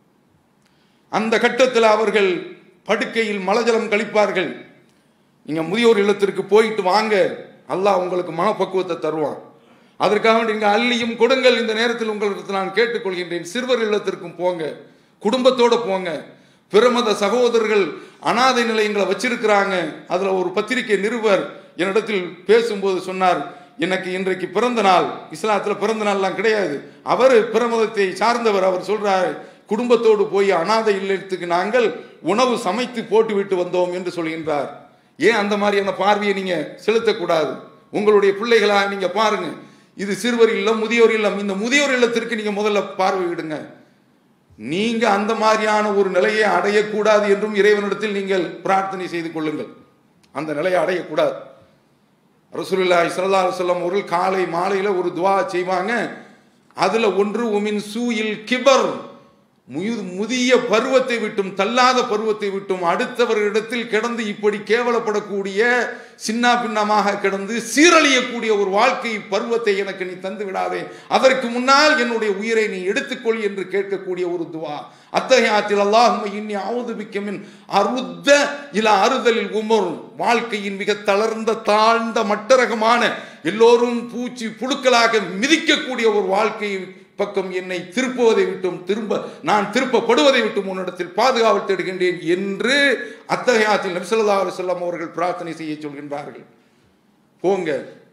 அந்த கட்டத்தில் அவர்கள் படுக்கையில் மலஜலம் கழிப்பார்கள் நீங்க முதியோர் இல்லத்திற்கு போயிட்டு வாங்க அல்லாஹ் உங்களுக்கு மனப்பக்குவத்தை தருவான் அதற்காக நீங்க அள்ளியும் கொடுங்கள் இந்த நேரத்தில் உங்களுக்கு நான் கேட்டுக்கொள்கின்றேன் சிறுவர் இல்லத்திற்கும் போங்க குடும்பத்தோட போங்க பிரமத சகோதரர்கள் அனாதை நிலையங்களை வச்சிருக்கிறாங்க அதுல ஒரு பத்திரிகை நிருபர் என்னிடத்தில் பேசும்போது சொன்னார் எனக்கு இன்றைக்கு பிறந்த நாள் இஸ்லாத்துல பிறந்த நாள்லாம் கிடையாது அவர் பிரமதத்தை சார்ந்தவர் அவர் சொல்றாரு குடும்பத்தோடு போய் அனாதை இல்லத்துக்கு நாங்கள் உணவு சமைத்து போட்டு விட்டு வந்தோம் என்று சொல்கின்றார் ஏன் அந்த மாதிரியான பார்வையை நீங்க செலுத்தக்கூடாது உங்களுடைய பிள்ளைகளா நீங்க பாருங்க இது சிறுவர் இல்லம் முதியோர் இல்லம் இந்த முதியோர் இல்லத்திற்கு நீங்க முதல்ல பார்வையிடுங்க நீங்க அந்த மாதிரியான ஒரு நிலையை அடையக்கூடாது என்றும் இறைவனிடத்தில் நீங்கள் பிரார்த்தனை செய்து கொள்ளுங்கள் அந்த நிலையை அடையக்கூடாது ரசூலுல்லாஹி ஸல்லல்லாஹு அலைஹி வஸல்லம் அவர்கள் காலை மாலையில ஒரு துவா செய்வாங்க அதுல ஒன்று உமின் சூயில் கிபர் முயு- முதிய பருவத்தை விட்டும் தள்ளாத பருவத்தை விட்டும் அடுத்தவர்களிடத்தில் கிடந்து இப்படி கேவலப்படக்கூடிய சின்ன பின்னமாக கிடந்து சீரழியக்கூடிய ஒரு வாழ்க்கை பருவத்தை எனக்கு நீ தந்து விடாதே அதற்கு முன்னால் என்னுடைய உயிரை நீ எடுத்துக்கொள் என்று கேட்கக்கூடிய ஒரு துவா அத்தகையாத்தில் அல்லாஹும் இன்னி ஆவுது பிக்கமின் அருத்த இல அறுதலில் உமர் வாழ்க்கையின் மிக தளர்ந்த தாழ்ந்த மட்டரகமான எல்லோரும் பூச்சி புழுக்களாக மிதிக்கக்கூடிய ஒரு வாழ்க்கை பக்கம் என்னை திருப்புவதை விட்டும் திரும்ப நான் திருப்பப்படுவதை விட்டும் உன்னிடத்தில் பாதுகாவல் தேடுகின்றேன் என்று அத்தகையாத்தில் நபிசல்லா அலுவலம் அவர்கள் பிரார்த்தனை செய்ய சொல்கின்றார்கள் போங்க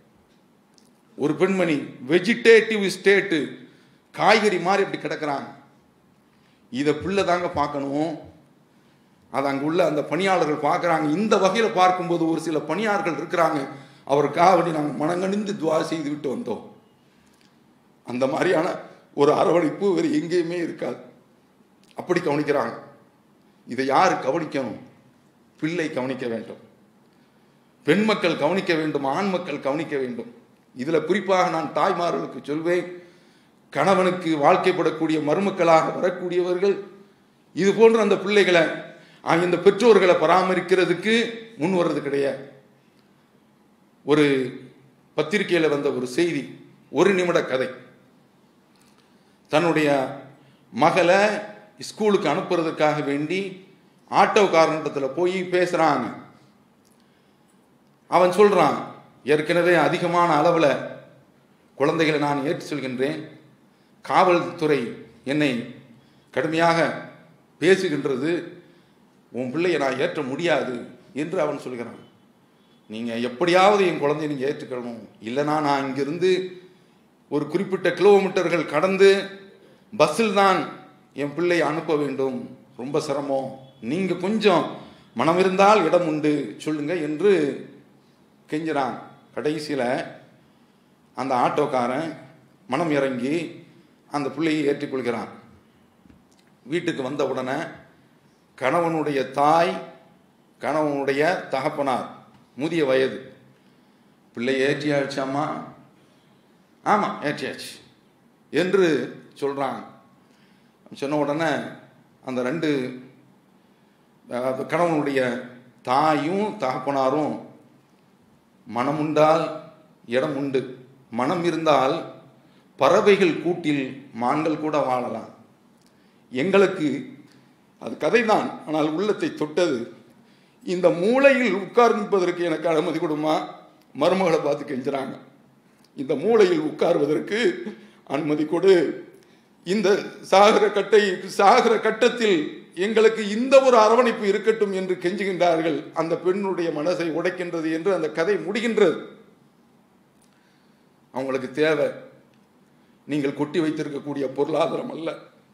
ஒரு பெண்மணி வெஜிடேட்டிவ் ஸ்டேட்டு காய்கறி மாதிரி இப்படி கிடக்குறாங்க இதை பிள்ளை தாங்க பார்க்கணும் அது அங்கே உள்ள அந்த பணியாளர்கள் பார்க்குறாங்க இந்த வகையில் பார்க்கும்போது ஒரு சில பணியாளர்கள் இருக்கிறாங்க அவருக்காக வேண்டி நாங்கள் மனங்கணிந்து துவா செய்து விட்டு வந்தோம் அந்த மாதிரியான ஒரு அரவணைப்பு வேறு எங்கேயுமே இருக்காது அப்படி கவனிக்கிறாங்க இதை யார் கவனிக்கணும் பிள்ளை கவனிக்க வேண்டும் பெண் மக்கள் கவனிக்க வேண்டும் ஆண் மக்கள் கவனிக்க வேண்டும் இதில் குறிப்பாக நான் தாய்மார்களுக்கு சொல்வேன் கணவனுக்கு வாழ்க்கைப்படக்கூடிய மருமக்களாக வரக்கூடியவர்கள் இது போன்ற அந்த பிள்ளைகளை ஆ, இந்த பெற்றோர்களை பராமரிக்கிறதுக்கு முன் வர்றது கிடையாது ஒரு பத்திரிகையில் வந்த ஒரு செய்தி ஒரு நிமிட கதை தன்னுடைய மகளை ஸ்கூலுக்கு அனுப்புறதுக்காக வேண்டி ஆட்டோக்காரனிடத்தில் போய் பேசுகிறாங்க அவன் சொல்கிறான் ஏற்கனவே அதிகமான அளவில் குழந்தைகளை நான் ஏற்று சொல்கின்றேன் காவல்துறை என்னை கடுமையாக பேசுகின்றது உன் பிள்ளையை நான் ஏற்ற முடியாது என்று அவன் சொல்கிறான் நீங்கள் எப்படியாவது என் குழந்தைய நீங்கள் ஏற்றுக்கணும் இல்லைனா நான் இங்கிருந்து ஒரு குறிப்பிட்ட கிலோமீட்டர்கள் கடந்து பஸ்ஸில் தான் என் பிள்ளையை அனுப்ப வேண்டும் ரொம்ப சிரமம் நீங்கள் கொஞ்சம் மனம் இருந்தால் இடம் உண்டு சொல்லுங்க என்று கெஞ்சுறான் கடைசியில் அந்த ஆட்டோக்காரன் மனம் இறங்கி அந்த பிள்ளையை ஏற்றிக்கொள்கிறான் வீட்டுக்கு வந்த உடனே கணவனுடைய தாய் கணவனுடைய தகப்பனார் முதிய வயது பிள்ளை ஏற்றியாச்சாம்மா ஆமாம் ஏற்றியாச்சு என்று சொல்கிறாங்க சொன்ன உடனே அந்த ரெண்டு அஹ், கணவனுடைய தாயும் தகப்பனாரும் மனம் உண்டால் இடம் உண்டு மனம் இருந்தால் பறவைகள் கூட்டில் மான்கள் கூட வாழலாம் எங்களுக்கு அது கதைதான் ஆனால் உள்ளத்தை தொட்டது இந்த மூளையில் உட்கார்ந்திருப்பதற்கு எனக்கு அனுமதி கொடுமா மருமகளை பார்த்து கெஞ்சுறாங்க இந்த மூளையில் உட்கார்வதற்கு அனுமதி கொடு இந்த சாகர கட்டை சாகர கட்டத்தில் எங்களுக்கு இந்த ஒரு அரவணைப்பு இருக்கட்டும் என்று கெஞ்சுகின்றார்கள் அந்த பெண்ணுடைய மனசை உடைக்கின்றது என்று அந்த கதை முடிகின்றது அவங்களுக்கு தேவை நீங்கள் கொட்டி வைத்திருக்கக்கூடிய பொருளாதாரம் அல்ல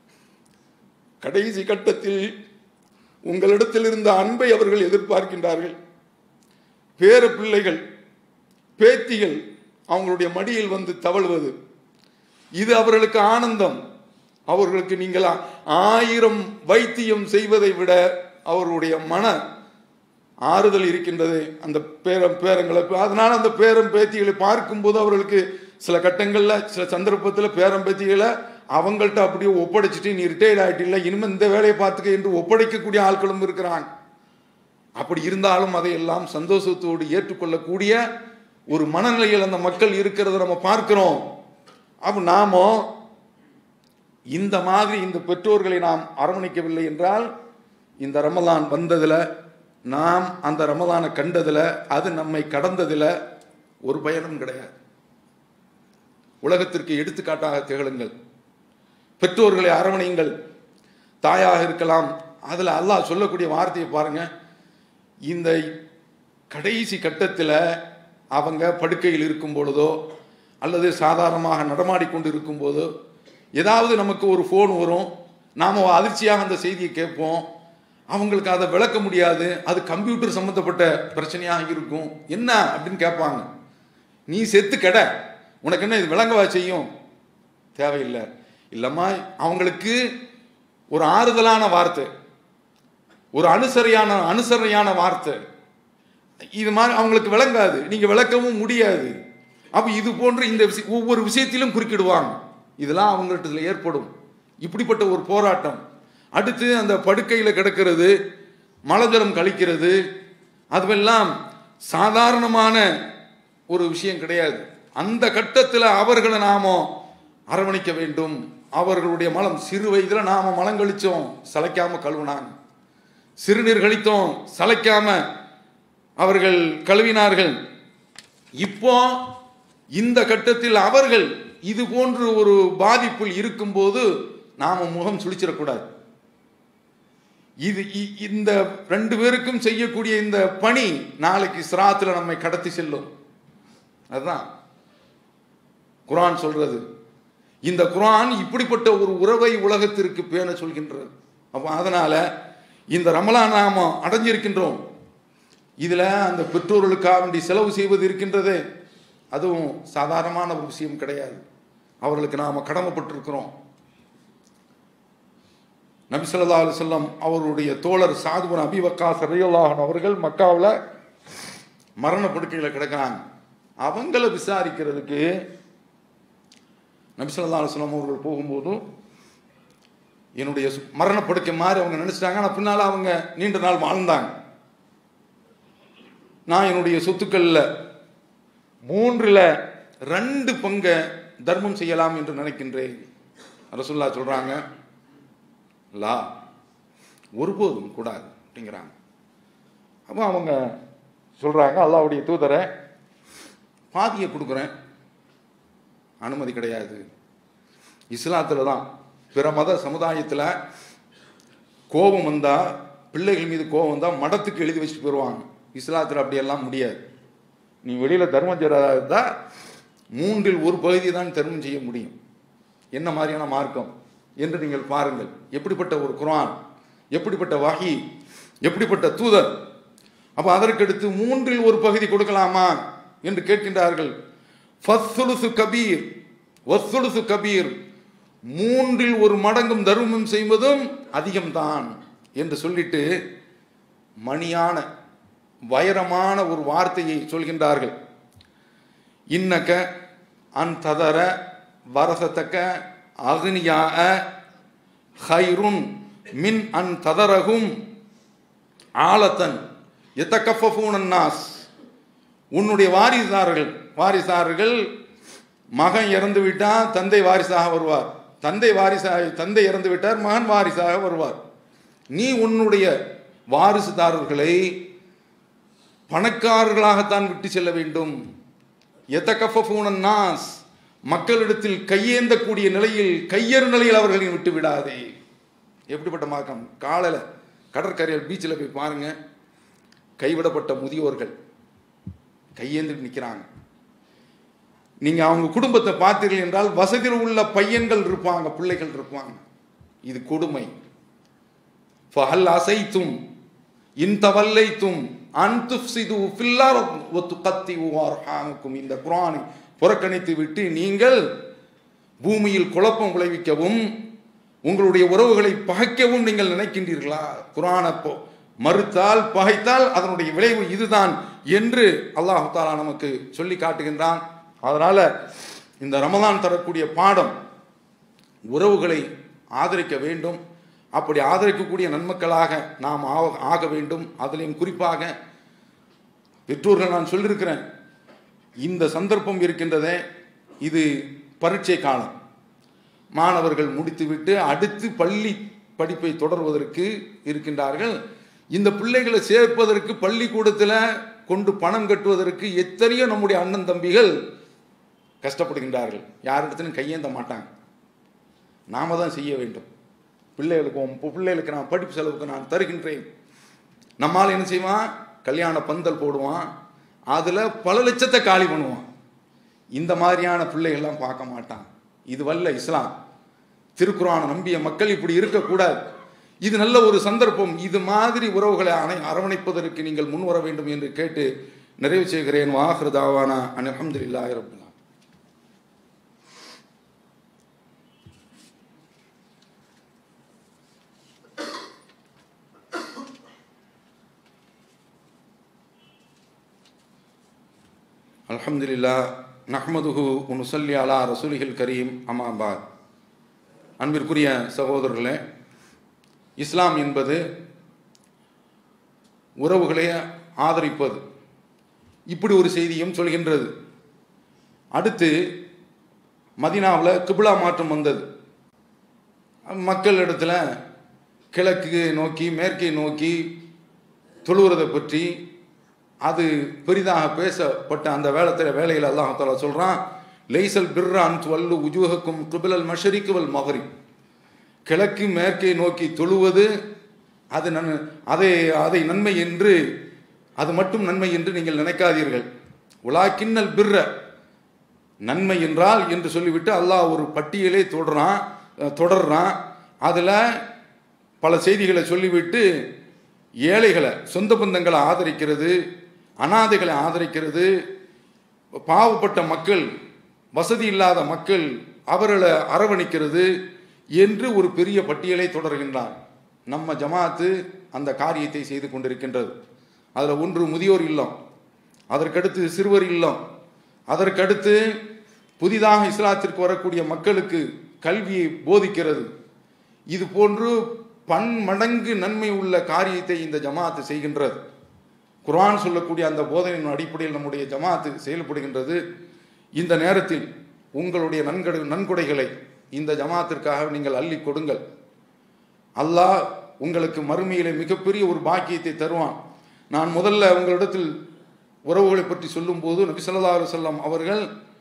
கடைசி கட்டத்தில் உங்களிடத்தில் இருந்த அன்பை அவர்கள் எதிர்பார்க்கின்றார்கள் பேர பிள்ளைகள் பேத்திகள் அவங்களுடைய மடியில் வந்து தவழுவது இது அவர்களுக்கு ஆனந்தம் அவர்களுக்கு நீங்கள் ஆயிரம் வைத்தியம் செய்வதை விட அவர்களுடைய மன ஆறுதல் இருக்கின்றது அந்த பேரம் பேரங்களை அதனால அந்த பேரம் பேத்திகளை பார்க்கும்போது அவர்களுக்கு சில கட்டங்களில் சில சந்தர்ப்பத்தில் பேரம் பேத்திகளை அவங்கள்ட்ட அப்படியே ஒப்படைச்சிட்டு நீ ரிட்டையர்ட் ஆகிட்டில்ல இனிமேல் இந்த வேலையை பார்த்துக்க என்று ஒப்படைக்கக்கூடிய ஆட்களும் இருக்கிறாங்க அப்படி இருந்தாலும் அதையெல்லாம் சந்தோஷத்தோடு ஏற்றுக்கொள்ளக்கூடிய ஒரு மனநிலையில் அந்த மக்கள் இருக்கிறத நம்ம பார்க்கிறோம் அப்போ நாமோ இந்த மாதிரி இந்த பெற்றோர்களை நாம் அரவணைக்கவில்லை என்றால் இந்த ரமலான் வந்ததில் நாம் அந்த ரமலானை கண்டதில் அது நம்மை கடந்ததில் ஒரு பயனும் கிடையாது உலகத்திற்கு எடுத்துக்காட்டாக திகழுங்கள் பெற்றோர்களை அரவணையுங்கள் தாயாக இருக்கலாம் அதில் அல்லாஹ் சொல்லக்கூடிய வார்த்தையை பாருங்க இந்த கடைசி கட்டத்தில் அவங்க படுக்கையில் இருக்கும் பொழுதோ அல்லது சாதாரணமாக நடமாடிக்கொண்டு இருக்கும் போதோ ஏதாவது நமக்கு ஒரு ஃபோன் வரும் நாம் அதிர்ச்சியாக அந்த செய்தியை கேட்போம் அவங்களுக்கு அதை விளக்க முடியாது அது கம்ப்யூட்டர் சம்மந்தப்பட்ட பிரச்சனையாக இருக்கும் என்ன அப்படின்னு கேட்பாங்க நீ செத்து கெட உனக்கு என்ன இது விளங்கவா செய்யும் தேவையில்லை இல்லைம்மா அவங்களுக்கு ஒரு ஆறுதலான வார்த்தை ஒரு அனுசரியான அனுசரணையான வார்த்தை இது மாதிரி அவங்களுக்கு விளங்காது நீங்கள் விளக்கவும் முடியாது அப்போ இது போன்ற இந்த விஷய ஒவ்வொரு விஷயத்திலும் குறுக்கிடுவாங்க இதெல்லாம் அவங்கள்ட்ட ஏற்படும் இப்படிப்பட்ட ஒரு போராட்டம் அடுத்து அந்த படுக்கையில் கிடக்கிறது மலஜலம் கழிக்கிறது அதுவெல்லாம் சாதாரணமான ஒரு விஷயம் கிடையாது அந்த கட்டத்தில் அவர்களை நாம அரவணைக்க வேண்டும் அவர்களுடைய மலம் சிறு வயதில் நாம மலம் கழிச்சோம் சளைக்காம கழுவுனாங்க சிறுநீர் கழித்தோம் சளைக்காம அவர்கள் கழுவினார்கள் இப்போ இந்த கட்டத்தில் அவர்கள் இது போன்று ஒரு பாதிப்பில் இருக்கும்போது நாம முகம் சுழிச்சிடக்கூடாது இது இ- இந்த ரெண்டு பேருக்கும் செய்யக்கூடிய இந்த பணி நாளைக்கு சிராத்துல நம்மை கடத்தி செல்லும் அதுதான் குர்ஆன் சொல்றது இந்த குர்ஆன் இப்படிப்பட்ட ஒரு உறவை உலகத்திற்கு பேண சொல்கின்றது அப்போ அதனால இந்த ரமலான் நாம அடைஞ்சிருக்கின்றோம் இதுல அந்த பெற்றோர்களுக்காக வேண்டி செலவு செய்வது இருக்கின்றது அதுவும் சாதாரணமான ஒரு விஷயம் கிடையாது அவர்களுக்கு நாம கடமைப்பட்டிருக்கிறோம் நபி ஸல்லல்லாஹு அலைஹி வஸல்லம் அவருடைய தோழர் சாதுபன் அபி வக்காஸ் ரலியல்லாஹு அவர்கள் மக்காவில் மரண படுக்கையில் கிடக்கிறாங்க அவங்கள விசாரிக்கிறதுக்கு நபி ஸல்லல்லாஹு அலைஹி வஸல்லம் அவர்கள் போகும்போது என்னுடைய சு- மரண படுக்கை மாதிரி அவங்க நினைச்சிட்டாங்க ஆனால் பின்னால் அவங்க நீண்ட நாள் வாழ்ந்தாங்க நான் என்னுடைய சொத்துக்கள்ல மூன்றுல ரெண்டு பங்கை தர்மம் செய்யலாம் என்று நினைக்கின்றேன் ரசுல்லா சொல்றாங்க லா ஒருபோதும் கூடாது அப்படிங்கிறாங்க அப்போ அவங்க சொல்றாங்க அல்லாவுடைய தூதரை பாதியை கொடுக்குறேன் அனுமதி கிடையாது இஸ்லாத்தில் தான் பிற மத சமுதாயத்தில் கோபம் வந்தால் பிள்ளைகள் மீது கோபம் வந்தால் மடத்துக்கு எழுதி வச்சுட்டு போயிடுவாங்க இஸ்லாத்தில் அப்படியெல்லாம் முடியாது நீ வெளியில் தர்மம் செய்கிறதா இருந்தால் மூன்றில் ஒரு பகுதி தான் தர்மம் செய்ய முடியும் என்ன மாதிரியான மார்க்கம் என்று நீங்கள் பாருங்கள் எப்படிப்பட்ட ஒரு குர்ஆன் எப்படிப்பட்ட வஹி எப்படிப்பட்ட தூதர் அப்போ அதற்கடுத்து மூன்றில் ஒரு பகுதி கொடுக்கலாமா என்று கேட்கின்றார்கள் ஃபஸ்ஸுலுசு கபீர் வஸ்ஸுலுசு கபீர் மூன்றில் ஒரு மடங்கும் தர்மம் செய்வதும் அதிகம்தான் என்று சொல்லிட்டு மணியான வைரமான ஒரு வார்த்தையை சொல்கின்றார்கள் இன்னக்க அந்ததர வரசத்தக்க அக்னியா ஹைருன் மின் அன் ததரகும் ஆலத்தன் எத்தக்கஃபூன் நாஸ் உன்னுடைய வாரிசார்கள் வாரிசார்கள் மகன் இறந்து விட்டா தந்தை வாரிசாக வருவார் தந்தை வாரிசாக தந்தை இறந்து விட்டார் மகன் வாரிசாக வருவார் நீ உன்னுடைய வாரிசுதாரர்களை பணக்காரர்களாகத்தான் விட்டு செல்ல வேண்டும் எத்தகஃபூனன் நாஸ் மக்களிடத்தில் கையேந்தக்கூடிய நிலையில் கையறு நிலையில் அவர்களை விட்டு விடாதே எப்படிப்பட்ட மார்க்கம் காலையில் கடற்கரையில் பீச்சில் போய் பாருங்க கைவிடப்பட்ட முதியோர்கள் கையேந்திட்டு நிற்கிறாங்க நீங்க அவங்க குடும்பத்தை பார்த்தீர்கள் என்றால் வசதியில் உள்ள பையன்கள் இருப்பாங்க பிள்ளைகள் இருப்பாங்க இது கொடுமை ஃபஹல் அசைத்தும் இன் தவல்லைத்தும் அன் துஃப்சிது ஃபில்லார் ஒத்து கத்தி உவார்ஹாமுக்கும் இந்த குரானை புறக்கணித்து விட்டு நீங்கள் பூமியில் குழப்பம் விளைவிக்கவும் உங்களுடைய உறவுகளை பகைக்கவும் நீங்கள் நினைக்கின்றீர்களா குரானை போ- மறுத்தால் பகைத்தால் அதனுடைய விளைவு இதுதான் என்று அல்லாஹ் தாலா நமக்கு சொல்லி காட்டுகின்றான் அதனால இந்த ரமதான் தரக்கூடிய பாடம் உறவுகளை ஆதரிக்க வேண்டும் அப்படி ஆதரிக்கக்கூடிய நன்மக்களாக நாம் ஆக- ஆக வேண்டும் அதிலையும் குறிப்பாக பெற்றோர்கள் நான் சொல்லியிருக்கிறேன் இந்த சந்தர்ப்பம் இருக்கின்றதே இது பரீட்சை காலம் மாணவர்கள் முடித்துவிட்டு அடுத்து பள்ளி படிப்பை தொடர்வதற்கு இருக்கின்றார்கள் இந்த பிள்ளைகளை சேர்ப்பதற்கு பள்ளிக்கூடத்தில் கொண்டு பணம் கட்டுவதற்கு எத்தனையோ நம்முடைய அண்ணன் தம்பிகள் கஷ்டப்படுகின்றார்கள் யாரிடத்திலும் கையேந்த மாட்டாங்க நாம தான் செய்ய வேண்டும் பிள்ளைகளுக்கு உன் பிள்ளைகளுக்கு நான் படிப்பு செலவுக்கு நான் தருகின்றேன் நம்மால் என்ன செய்வான் கல்யாண பந்தல் போடுவான் அதில் பல லட்சத்தை காலி பண்ணுவான் இந்த மாதிரியான பிள்ளைகள்லாம் பார்க்க மாட்டான் இது வல்ல இஸ்லாம் திருக்குறானை நம்பிய மக்கள் இப்படி இருக்கக்கூடாது இது நல்ல ஒரு சந்தர்ப்பம் இது மாதிரி உறவுகளை அணை அரவணைப்பதற்கு நீங்கள் முன் வர வேண்டும் என்று கேட்டு நிறைவு செய்கிறேன் வாஹ்ரதாவானா அன் அல்ஹம்துலில்லாஹி ரப்பில் ஆலமீன். அல்ஹம்துலில்லா நஹ்மதுஹு உனுசல்லி அலா ரசூலிஹில் கரீம் அமாபாத் அன்பிற்குரிய சகோதரர்களே இஸ்லாம் என்பது உறவுகளை ஆதரிப்பது இப்படி ஒரு செய்தியும் சொல்கின்றது அடுத்து மதினாவில் கிபிலா மாற்றம் வந்தது மக்கள் இடத்துல கிழக்கு நோக்கி மேற்கை நோக்கி தொழுகிறதை பற்றி அது பெரிதாக பேசப்பட்ட அந்த வேளத்தில் வேலையில் அல்லாஹால சொல்கிறான் லைசல் பிர்ரான் வல்லு உஜூகக்கும் குபிலல் மஷரிக்கு வல் மகரிப் கிழக்கு மேற்கை நோக்கி தொழுவது அது நன் அதை அதை நன்மை என்று அது மட்டும் நன்மை என்று நீங்கள் நினைக்காதீர்கள் உலாக்கின்னல் பிர்ர நன்மை என்றால் என்று சொல்லிவிட்டு அல்லாஹ் ஒரு பட்டியலே தொடரான் தொடர்றான் அதில் பல செய்திகளை சொல்லிவிட்டு ஏழைகளை சொந்த பந்தங்களை ஆதரிக்கிறது அனாதைகளை ஆதரிக்கிறது பாவப்பட்ட மக்கள் வசதி இல்லாத மக்கள் அவர்களை அரவணைக்கிறது என்று ஒரு பெரிய பட்டியலை தொடர்கின்றார் நம்ம ஜமாத்து அந்த காரியத்தை செய்து கொண்டிருக்கின்றது அதில் ஒன்று முதியோர் இல்லம் அதற்கடுத்து சிறுவர் இல்லம் அதற்கடுத்து புதிதாக இஸ்லாத்திற்கு வரக்கூடிய மக்களுக்கு கல்வியை போதிக்கிறது இது போன்று பன்மடங்கு நன்மை உள்ள காரியத்தை இந்த ஜமாத்து செய்கின்றது குர்ஆன் சொல்லக்கூடிய அந்த போதனையின் அடிப்படையில் நம்முடைய ஜமாத்து செயல்படுகின்றது இந்த நேரத்தில் உங்களுடைய நன்கொடை நன்கொடைகளை இந்த ஜமாத்திற்காக நீங்கள் அள்ளி கொடுங்கள் அல்லாஹ் உங்களுக்கு மறுமையிலே மிகப்பெரிய ஒரு பாக்கியத்தை தருவான் நான் முதல்ல உங்களிடத்தில் உறவுகளை பற்றி சொல்லும்போது நபி ஸல்லல்லாஹு அலைஹி வஸல்லம் அவர்கள்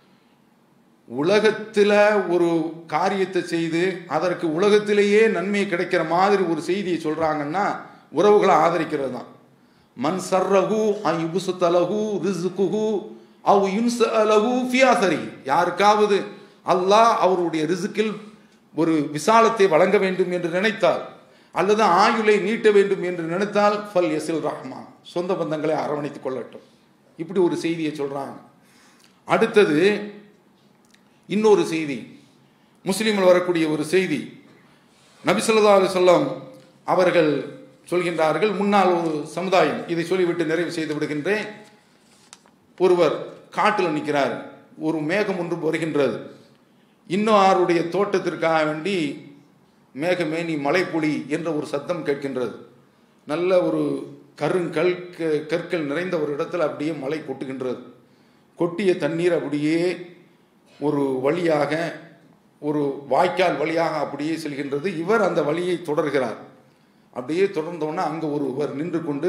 உலகத்தில் ஒரு காரியத்தை செய்து அதற்கு உலகத்திலேயே நன்மை கிடைக்கிற மாதிரி ஒரு செய்தியை சொல்றாங்கன்னா உறவுகளை ஆதரிக்கிறது தான் மன் சர்ரஹு ஐ யுபுசுத்தலஹு ரிஸ்குஹு அவ் யுன்சலஹு ஃபியாசரி யாருக்காவது அல்லாஹ் அவருடைய ரிசுக்கில் ஒரு விசாலத்தை வழங்க வேண்டும் என்று நினைத்தால் அல்லது ஆயுளை நீட்ட வேண்டும் என்று நினைத்தால் ஃபல் எசில் ரஹ்மான் சொந்த பந்தங்களை அரவணைத்துக் கொள்ளட்டும் இப்படி ஒரு செய்தியை சொல்றாங்க அடுத்தது இன்னொரு செய்தி முஸ்லீமில் வரக்கூடிய ஒரு செய்தி நபி ஸல்லல்லாஹு அலைஹி வஸல்லம் அவர்கள் சொல்கின்றார்கள் முன்னால் ஒரு சமுதாயம் இதை சொல்லிவிட்டு நிறைவு செய்து விடுகின்றேன் ஒருவர் காட்டில் நிற்கிறார் ஒரு மேகம் ஒன்று வருகின்றது இன்னும் ஆருடைய தோட்டத்திற்காக வேண்டி மேகமேனி மலைப்புலி என்ற ஒரு சத்தம் கேட்கின்றது நல்ல ஒரு கருங்கல் க- கற்கள் நிறைந்த ஒரு இடத்துல அப்படியே மழை கொட்டுகின்றது கொட்டிய தண்ணீர் அப்படியே ஒரு வழியாக ஒரு வாய்க்கால் வழியாக அப்படியே செல்கின்றது இவர் அந்த வழியை தொடர்கிறார் அப்படியே தொடர்ந்தோன்னா அங்கே ஒருவர் நின்று கொண்டு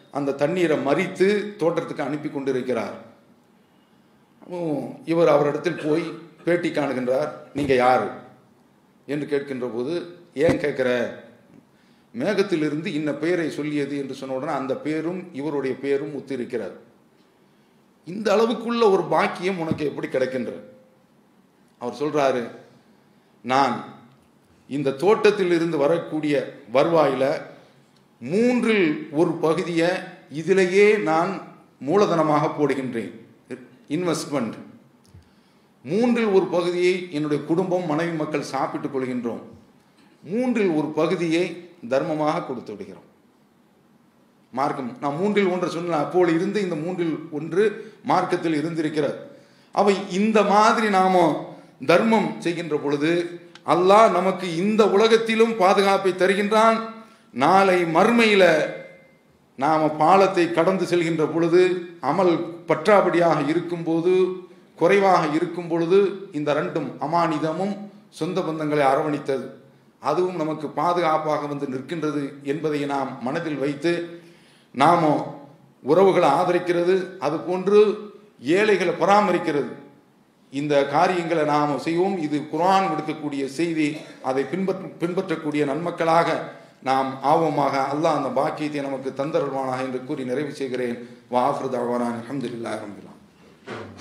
அந்த தண்ணீரை மறித்து தோட்டத்துக்கு அனுப்பி கொண்டிருக்கிறார் அப்போ இவர் அவரிடத்தில் போய் பேட்டி காணுகின்றார் நீங்க யாரு என்று கேட்கின்ற போது ஏன் கேட்கிற மேகத்திலிருந்து இன்ன பெயரை சொல்லியது என்று சொன்ன உடனே அந்த பேரும் இவருடைய பேரும் ஒத்திருக்கிறார் இந்த அளவுக்குள்ள ஒரு பாக்கியம் உனக்கு எப்படி கிடைக்கின்றது அவர் சொல்றாரு நான் இந்த தோட்டத்தில் இருந்து வரக்கூடிய வருவாயில மூன்றில் ஒரு பகுதியை இதிலேயே நான் மூலதனமாக போடுகின்றேன் இன்வெஸ்ட்மெண்ட் மூன்றில் ஒரு பகுதியை என்னுடைய குடும்பம் மனைவி மக்கள் சாப்பிட்டுக் கொள்கின்றோம் மூன்றில் ஒரு பகுதியை தர்மமாக கொடுத்து விடுகிறோம் மார்க்கம் நான் மூன்றில் ஒன்று சொன்ன அப்போது இருந்து இந்த மூன்றில் ஒன்று மார்க்கத்தில் இருந்திருக்கிறது அவை இந்த மாதிரி நாம தர்மம் செய்கின்ற பொழுது அல்லாஹ் நமக்கு இந்த உலகத்திலும் பாதுகாப்பை தருகின்றான் நாளை மறுமையில நாம பாலத்தை கடந்து செல்கின்ற பொழுது அமல் பற்றாபடியாக இருக்கும்போது குறைவாக இருக்கும் பொழுது இந்த ரெண்டும் அமானிதமும் சொந்த பந்தங்களை அரவணைத்தது அதுவும் நமக்கு பாதுகாப்பாக வந்து நிற்கின்றது என்பதை நாம் மனதில் வைத்து நாம உறவுகளை ஆதரிக்கிறது அது போன்று ஏழைகளை பராமரிக்கிறது இந்த காரியங்களை நாம் செய்வோம் இது குர்ஆன் விடுக்கக்கூடிய செய்தி அதை பின்பற்ற பின்பற்றக்கூடிய நன்மக்களாக நாம் ஆவோமாக அல்லாஹ் அந்த பாக்கியத்தை நமக்கு தந்தருவானாக என்று கூறி நிறைவு செய்கிறேன் வாஃபிரு தவானான் அஹமதுல்லாஹ் ரம்பிலாம்